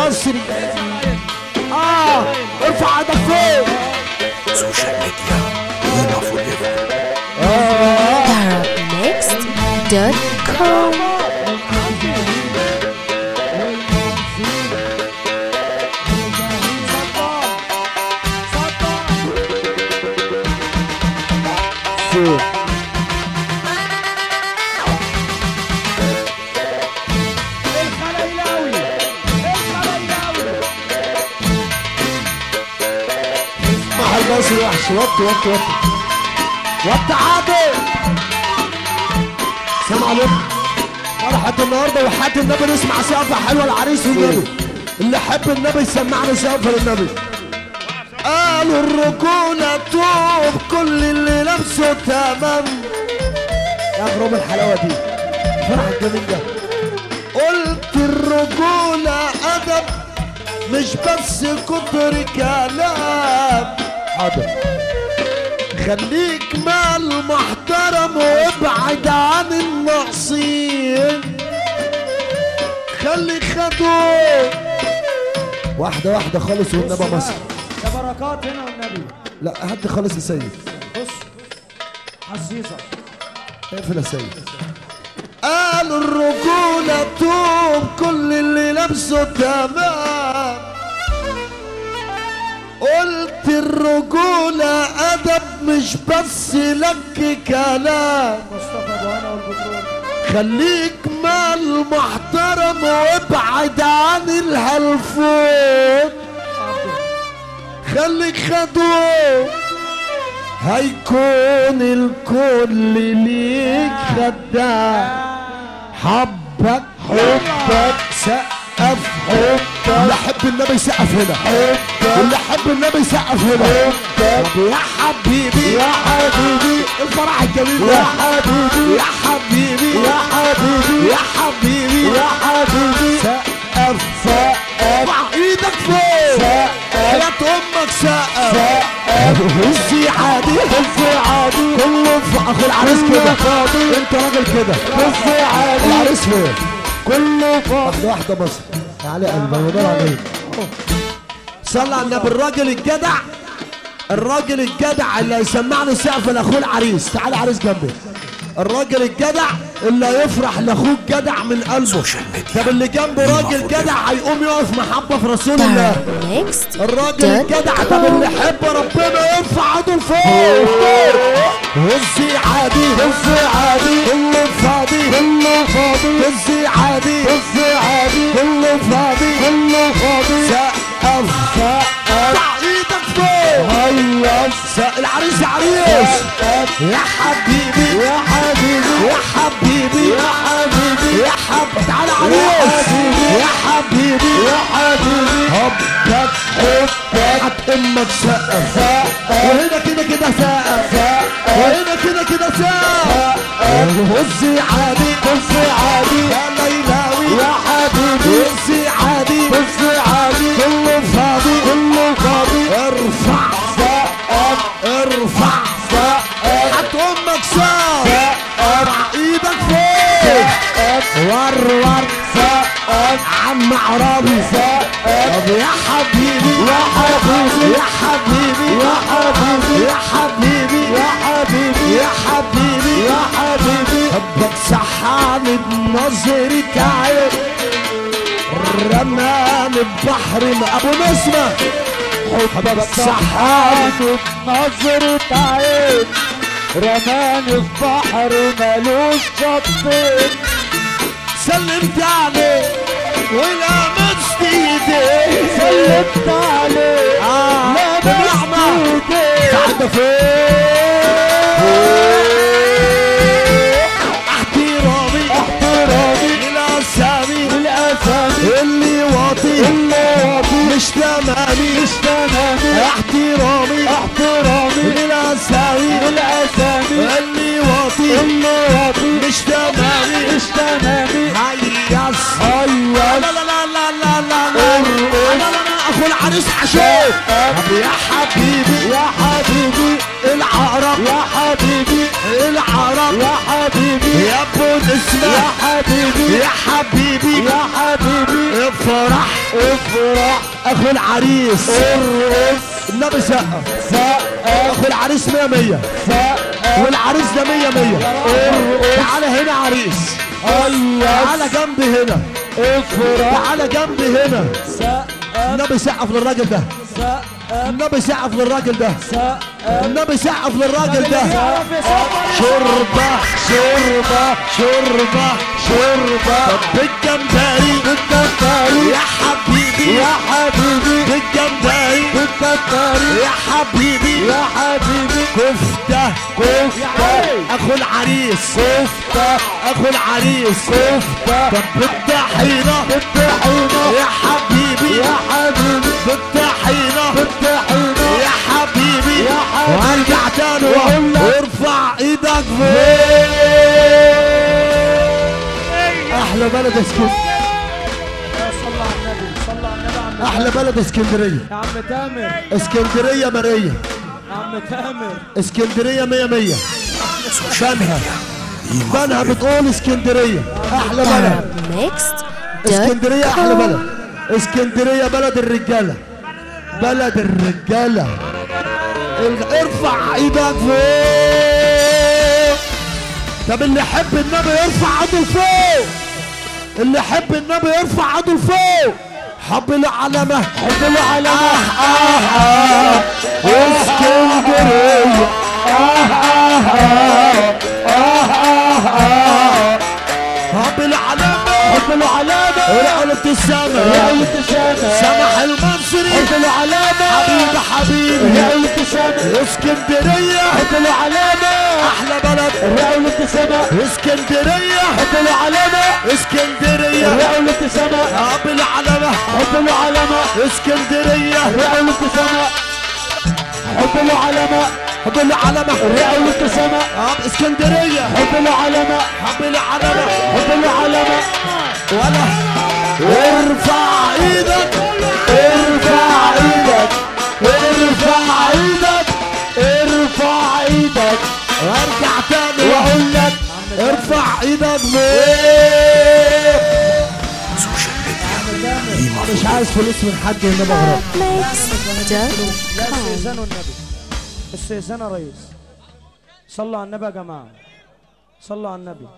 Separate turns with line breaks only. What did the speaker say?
المصري اه ارفع ايدك فوق
سوشيال ميديا هنا فور ايفر
Darknext.com
فوق مع المصري وحش وطي وطي وطي وطي عادل سلام عليكم فرحة النهارده وحياة النبي نسمع سقفة حلوة العريس والنبي اللي يحب النبي يسمعنا سقفة للنبي قالوا الرجولة توب كل اللي لابسه تمام يا غرام الحلاوة دي فرح الجميل ده قلت الرجولة أدب مش بس كتر كلام حاضر خليك مع المحترم وابعد عن الناقصين خلي خدوه واحدة واحدة خالص والنبي مصر
يا بركات هنا والنبي
لا هات خالص يا سيد
بص حسيسة
اقفل يا سيد قالوا الرجولة توب كل اللي لابسه تمام قلت الرجولة أدب مش بس لك كلام
مصطفى ابو هنا والبترول
خليك مع المحترم وابعد عن الهلفون خليك خدوه هيكون الكل ليك خدام حبك حبك سقف حبك اللي حب النبي سقف هنا حبك اللي حب النبي سقف هنا طب يا حبيبي يا حبيبي الفرح الجميل ده يا حبيبي يا حبيبي يا حبيبي يا حبيبي يا حبيبي سقف سقف ارفع ايدك فوق حياة امك سقف هزي عادي هزي عادي كله في اخو العريس كده انت راجل كده هزي عادي العريس فين كله واحدة واحدة بس تعالى يا قلبي انا بدور عليك صلى على النبي الراجل الجدع الراجل الجدع اللي هيسمعني سقف لاخوه العريس تعالى عريس جنبي الراجل الجدع اللي هيفرح لاخوه الجدع من قلبه
سوشيال ميديا
طب اللي جنبه راجل جدع هيقوم يقف محبه في رسول الله الراجل الجدع ده اللي يحب ربنا يرفع ايده لفوق هزي عادي هزي عادي كله فاضي كله فاضي هزي عادي هزي عادي كله فاضي كله فاضي سقف سقف ايدك فوق هيا العريس عريس يا حبيبي يا حبيبي يا حبيبي يا حبيبي يا حبيبي تعالى عريس يا حبيبي يا حبيبي حبك حبك حط امك سقف وهنا كده كده سقف وهنا كده كده سقف هزي عادي هزي عادي يا ليلاوي يا حبيبي هزي عادي هزي عادي كله فاضي كله فاضي ارفع سقف ارفع سقف حط امك سقف ارفع ايدك فوق ور ور سقف عم عربي سقف يا حبيبي يا حبيبي يا حبيبي يا حبيبي يا حبيبي يا حبيبي يا حبيبي يا حبيبي حبك سحاني بنظرة عين رماني ببحر ابو نسمة حبك سحاني بنظرة عين رماني في بحر ملوش شطين سلمت عليه ولمست ايديه سلمت عليه آه لمست ايديه سعد فين احترامي احترامي للاسامي للاسامي اللي واطي اللي واطي مش تمامي مش تمامي احترامي احترامي للاسامي للاسامي اللي واطي اللي واطي مش تمامي مش تمامي هيس هيس لا لا لا لا لا لا لا لا لا لا اخو العريس حشوش يا حبيبي يا حبيبي العرب يا حبيبي العرب يا حبيبي يا ابو اسمه يا حبيبي يا حبيبي يا حبيبي النبي افرح افرح اخو العريس ارقص النبي سقف سقف اخو العريس مية مية سقف والعريس ده مية مية ارقص تعالى هنا عريس تعالى جنبي هنا افرح تعالى جنبي هنا النبي سقف للراجل ده النبي سقف للراجل ده النبي سقف للراجل ده شربة شربة شربة شربة بالجمبري بالجمبري يا حبيبي يا حبيبي بالجمبري بالجمبري يا حبيبي يا حبيبي كفتة كفتة اخو العريس كفتة اخو العريس كفتة طب بالطحينة بالطحينة يا حبيبي يا حبيبي بالطحينة بالطحينة يا حبيبي يا حبيبي وارجع تاني واقول لك ارفع ايدك فوق احلى بلد اسكندريه
صلى على النبي صلى على النبي عم
احلى بلد اسكندريه
يا عم تامر
اسكندريه مريه
يا عم تامر
اسكندريه مية مية بنها بنها بتقول اسكندريه احلى بلد اسكندريه احلى بلد اسكندريه بلد الرجاله بلد الرجاله ال- ارفع ايدك فوق طب اللي يحب النبي يرفع ايده فوق اللي يحب النبي يرفع ايده فوق حب العلمة حب العلمة آه آه آه اسكندرية آه آه آه آه آه آه حب العلمة حب العلامة رقلة السما رقلة السما سمح المنصري حب العلامة حبيبي حبيبي رقلة السما اسكندرية حب العلامة أحلى بلد رقلة السما اسكندرية حب العلامة اسكندرية رقلة السما حب العلامة حب العلامة اسكندرية رقلة السما حب العلامة حب العلامة رقلة السما حب اسكندرية حب العلامة حب العلامة حب العلامة ولا ارفع ايدك ارفع ايدك ارفع ايدك ارفع ايدك وارجع تاني واقول لك ارفع ايدك ليه
سوشيال ميديا قيمة
مش عايز فلوس من حد هنا بغرب
لا استئذان والنبي استئذان يا ريس صلوا على النبي يا جماعه صلوا على النبي